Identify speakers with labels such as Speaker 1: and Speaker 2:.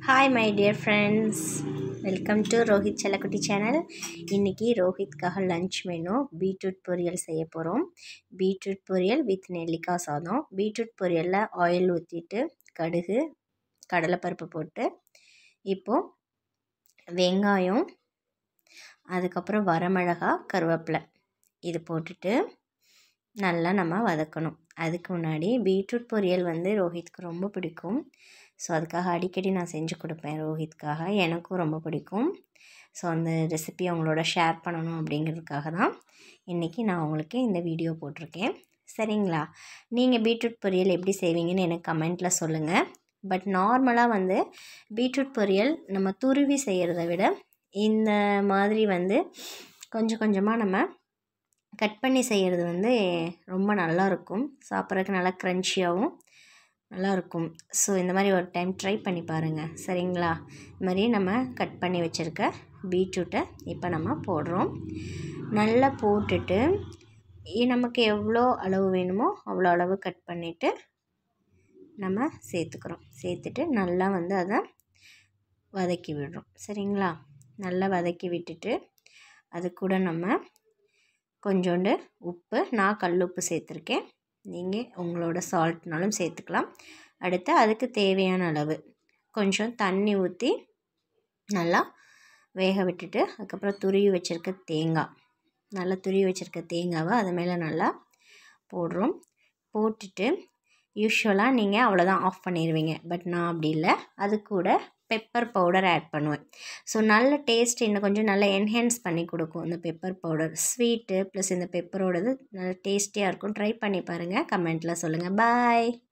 Speaker 1: hi my dear friends welcome to Rohit Chellakutti channel இன்றைக்கி ரோஹித்காக lunch menu beetroot பொரியல் செய்ய போகிறோம் பீட்ரூட் பொரியல் வித் நெல்லிக்காய் சாதம் பீட்ரூட் பொரியலில் ஆயில் ஊற்றிட்டு கடுகு கடலைப்பருப்பு போட்டு இப்போது வெங்காயம் அதுக்கப்புறம் வரமிளகா கருவேப்பிலை இது போட்டுட்டு நல்லா நம்ம வதக்கணும் அதுக்கு முன்னாடி பீட்ரூட் பொரியல் வந்து ரோஹித்க்கு ரொம்ப பிடிக்கும் ஸோ அதுக்காக அடிக்கடி நான் செஞ்சு கொடுப்பேன் ரோஹித்காக எனக்கும் ரொம்ப பிடிக்கும் ஸோ அந்த ரெசிபி அவங்களோட ஷேர் பண்ணணும் அப்படிங்கிறதுக்காக தான் இன்றைக்கி நான் உங்களுக்கு இந்த வீடியோ போட்டிருக்கேன் சரிங்களா நீங்கள் பீட்ரூட் பொரியல் எப்படி செய்வீங்கன்னு எனக்கு கமெண்ட்டில் சொல்லுங்கள் பட் நார்மலாக வந்து பீட்ரூட் பொரியல் நம்ம துருவி செய்கிறத விட இந்த மாதிரி வந்து கொஞ்சம் கொஞ்சமாக நம்ம கட் பண்ணி செய்கிறது வந்து ரொம்ப நல்லாயிருக்கும் சாப்பிட்றதுக்கு நல்லா க்ரன்ச்சியாகவும் நல்லாயிருக்கும் ஸோ இந்த மாதிரி ஒரு டைம் ட்ரை பண்ணி பாருங்கள் சரிங்களா இது மாதிரி நம்ம கட் பண்ணி வச்சுருக்க பீட்ரூட்டை இப்போ நம்ம போடுறோம் நல்லா போட்டுட்டு நமக்கு எவ்வளோ அளவு வேணுமோ அவ்வளோ அளவு கட் பண்ணிவிட்டு நம்ம சேர்த்துக்கிறோம் சேர்த்துட்டு நல்லா வந்து அதை வதக்கி விடுறோம் சரிங்களா நல்லா வதக்கி விட்டுட்டு அது கூட நம்ம கொஞ்சோண்டு உப்பு நான் கல் உப்பு சேர்த்துருக்கேன் நீங்கள் உங்களோட சால்ட்னாலும் சேர்த்துக்கலாம் அடுத்து அதுக்கு தேவையான அளவு கொஞ்சம் தண்ணி ஊற்றி நல்லா வேக விட்டுட்டு அதுக்கப்புறம் துருவி வச்சுருக்க தேங்காய் நல்லா துருவி வச்சுருக்க தேங்காவை அது மேலே நல்லா போடுறோம் போட்டுட்டு யூஸ்வலாக நீங்கள் அவ்வளோதான் ஆஃப் பண்ணிடுவீங்க பட் நான் அப்படி இல்லை அது கூட பெப்பர் பவுடர் ஆட் பண்ணுவேன் ஸோ நல்ல டேஸ்ட் இன்னும் கொஞ்சம் நல்லா என்ஹான்ஸ் பண்ணி கொடுக்கும் இந்த பெப்பர் பவுடர் ஸ்வீட்டு ப்ளஸ் இந்த பெப்பரோடது நல்ல டேஸ்டியாக இருக்கும் ட்ரை பண்ணி பாருங்கள் கமெண்ட்டில் சொல்லுங்கள் பாய்